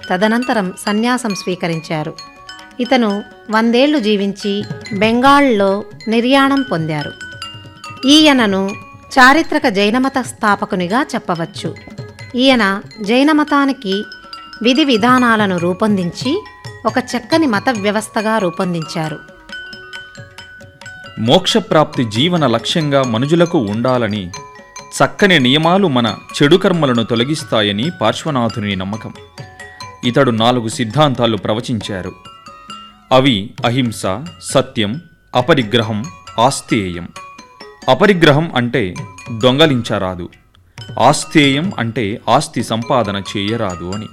తదనంతరం సన్యాసం స్వీకరించారు ఇతను వందేళ్లు జీవించి బెంగాల్లో నిర్యాణం పొందారు ఈయనను చారిత్రక జైనమత స్థాపకునిగా చెప్పవచ్చు ఈయన జైనమతానికి విధి విధానాలను రూపొందించి ఒక చక్కని మత వ్యవస్థగా రూపొందించారు మోక్షప్రాప్తి జీవన లక్ష్యంగా మనుజులకు ఉండాలని చక్కని నియమాలు మన చెడు కర్మలను తొలగిస్తాయని పార్శ్వనాథుని నమ్మకం ఇతడు నాలుగు సిద్ధాంతాలు ప్రవచించారు అవి అహింస సత్యం అపరిగ్రహం ఆస్తేయం అపరిగ్రహం అంటే దొంగలించరాదు ఆస్తేయం అంటే ఆస్తి సంపాదన చేయరాదు అని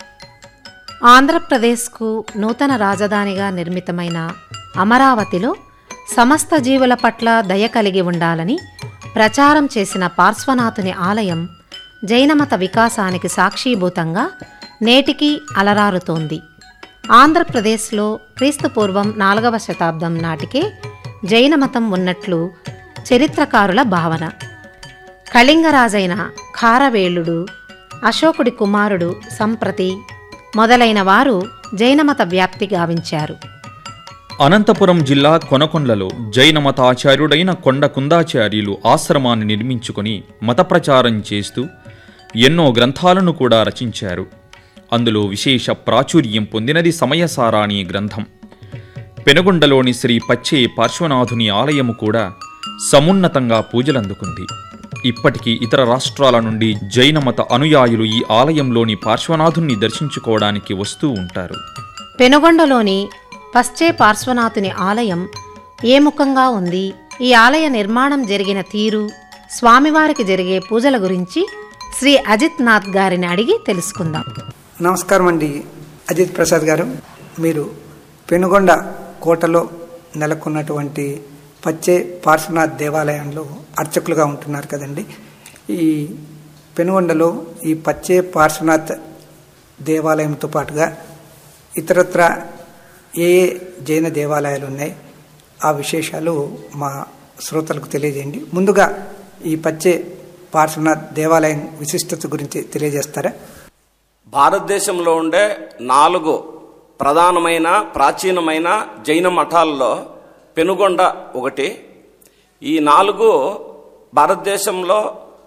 ఆంధ్రప్రదేశ్కు నూతన రాజధానిగా నిర్మితమైన అమరావతిలో సమస్త జీవుల పట్ల దయ కలిగి ఉండాలని ప్రచారం చేసిన పార్శ్వనాథుని ఆలయం జైనమత వికాసానికి సాక్షీభూతంగా నేటికీ అలరారుతోంది ఆంధ్రప్రదేశ్లో క్రీస్తుపూర్వం నాలుగవ శతాబ్దం నాటికే జైనమతం ఉన్నట్లు చరిత్రకారుల భావన కళింగరాజైన ఖారవేళుడు అశోకుడి కుమారుడు సంప్రతి మొదలైన వారు జైనమత వ్యాప్తి గావించారు అనంతపురం జిల్లా కొనకొండలో జైన మతాచార్యుడైన కొండ కుందాచార్యులు ఆశ్రమాన్ని నిర్మించుకొని మత ప్రచారం చేస్తూ ఎన్నో గ్రంథాలను కూడా రచించారు అందులో విశేష ప్రాచుర్యం పొందినది సమయసారాణి గ్రంథం పెనుగొండలోని శ్రీ పచ్చే పార్శ్వనాథుని ఆలయము కూడా సమున్నతంగా పూజలందుకుంది ఇప్పటికీ ఇతర రాష్ట్రాల నుండి జైన మత అనుయాయులు ఈ ఆలయంలోని పార్శ్వనాథుణ్ణి దర్శించుకోవడానికి వస్తూ ఉంటారు పెనుగొండలోని పశ్చే పార్శ్వనాథుని ఆలయం ఏ ముఖంగా ఉంది ఈ ఆలయ నిర్మాణం జరిగిన తీరు స్వామివారికి జరిగే పూజల గురించి శ్రీ అజిత్ నాథ్ గారిని అడిగి తెలుసుకుందాం నమస్కారం అండి అజిత్ ప్రసాద్ గారు మీరు పెనుగొండ కోటలో నెలకొన్నటువంటి పచ్చే పార్శ్వనాథ్ దేవాలయంలో అర్చకులుగా ఉంటున్నారు కదండి ఈ పెనుగొండలో ఈ పచ్చే పార్శ్వనాథ్ దేవాలయంతో పాటుగా ఇతరత్ర ఏ ఏ జైన దేవాలయాలు ఉన్నాయి ఆ విశేషాలు మా శ్రోతలకు తెలియజేయండి ముందుగా ఈ పచ్చే పార్శ్వనాథ్ దేవాలయం విశిష్టత గురించి తెలియజేస్తారా భారతదేశంలో ఉండే నాలుగు ప్రధానమైన ప్రాచీనమైన జైన మఠాల్లో పెనుగొండ ఒకటి ఈ నాలుగు భారతదేశంలో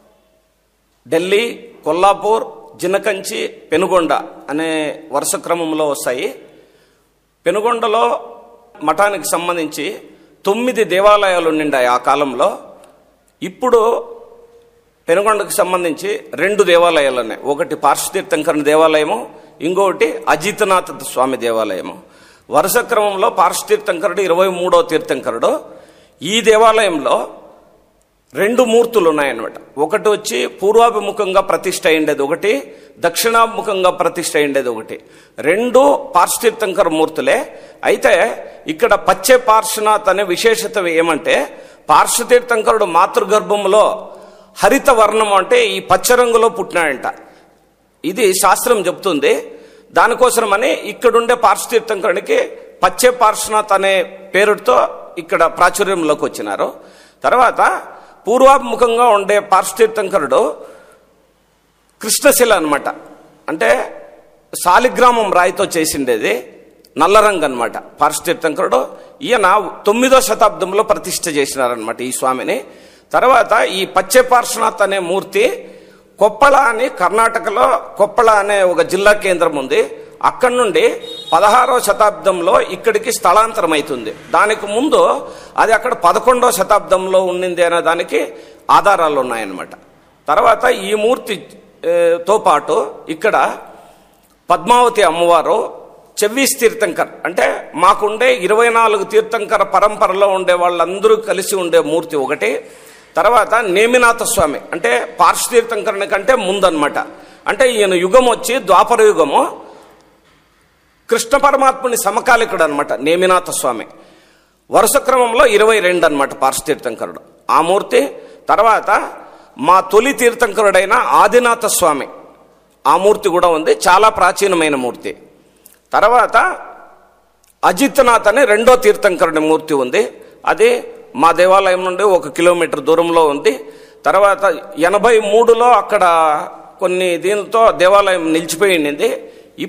ఢిల్లీ కొల్లాపూర్ జినకంచి పెనుగొండ అనే వరుస క్రమంలో వస్తాయి పెనుగొండలో మఠానికి సంబంధించి తొమ్మిది దేవాలయాలు ఉండిండాయి ఆ కాలంలో ఇప్పుడు పెనుగొండకు సంబంధించి రెండు దేవాలయాలు ఉన్నాయి ఒకటి పార్శ్వతీర్థంకరుని దేవాలయము ఇంకొకటి అజితనాథ స్వామి దేవాలయము వరుస క్రమంలో పార్శ్వతీర్థంకరుడు ఇరవై మూడో తీర్థంకరుడు ఈ దేవాలయంలో రెండు మూర్తులు ఉన్నాయన్నమాట ఒకటి వచ్చి పూర్వాభిముఖంగా ప్రతిష్ట అయిండేది ఒకటి దక్షిణాభిముఖంగా ప్రతిష్ట అయిండేది ఒకటి రెండు పార్శ్వతీర్థంకర మూర్తులే అయితే ఇక్కడ పచ్చే పార్శ్వనాథ్ అనే విశేషత ఏమంటే పార్శ్వతీర్థంకరుడు మాతృగర్భంలో హరిత వర్ణం అంటే ఈ పచ్చ రంగులో పుట్టినాడంట ఇది శాస్త్రం చెప్తుంది దానికోసమని ఇక్కడుండే పార్శ్వతీర్థంకరునికి పచ్చే పార్శ్వనాథ్ అనే పేరుతో ఇక్కడ ప్రాచుర్యంలోకి వచ్చినారు తర్వాత పూర్వాభిముఖంగా ఉండే పార్శ్వతీర్థంకరుడు కృష్ణశిల అనమాట అంటే శాలిగ్రామం రాయితో చేసిండేది నల్ల రంగు అనమాట పార్శ్వతీర్థంకరుడు ఈయన తొమ్మిదో శతాబ్దంలో ప్రతిష్ఠ చేసినారనమాట ఈ స్వామిని తర్వాత ఈ పచ్చే పార్శ్వనాథ్ అనే మూర్తి కొప్పళ అని కర్ణాటకలో కొప్పళ అనే ఒక జిల్లా కేంద్రం ఉంది అక్కడి నుండి పదహారవ శతాబ్దంలో ఇక్కడికి స్థలాంతరం అవుతుంది దానికి ముందు అది అక్కడ పదకొండవ శతాబ్దంలో ఉండింది అనే దానికి ఆధారాలు ఉన్నాయన్నమాట తర్వాత ఈ మూర్తి ఏ, తో పాటు ఇక్కడ పద్మావతి అమ్మవారు చెవ్వీస్ తీర్థంకర్ అంటే మాకుండే ఇరవై నాలుగు తీర్థంకర పరంపరలో ఉండే వాళ్ళందరూ కలిసి ఉండే మూర్తి ఒకటి తర్వాత నేమినాథ స్వామి అంటే పార్శ్వతీర్థంకరుని కంటే ముందన్నమాట అంటే ఈయన యుగం వచ్చి ద్వాపర యుగము కృష్ణ పరమాత్ముని సమకాలికుడు అనమాట నేమినాథ స్వామి వరుస క్రమంలో ఇరవై రెండు అనమాట పార్శ్వతీర్థంకరుడు ఆ మూర్తి తర్వాత మా తొలి తీర్థంకరుడైన ఆదినాథ స్వామి ఆ మూర్తి కూడా ఉంది చాలా ప్రాచీనమైన మూర్తి తర్వాత అజిత్నాథ్ అనే రెండో తీర్థంకరుడి మూర్తి ఉంది అది మా దేవాలయం నుండి ఒక కిలోమీటర్ దూరంలో ఉంది తర్వాత ఎనభై మూడులో అక్కడ కొన్ని దీనితో దేవాలయం నిలిచిపోయి ఉండింది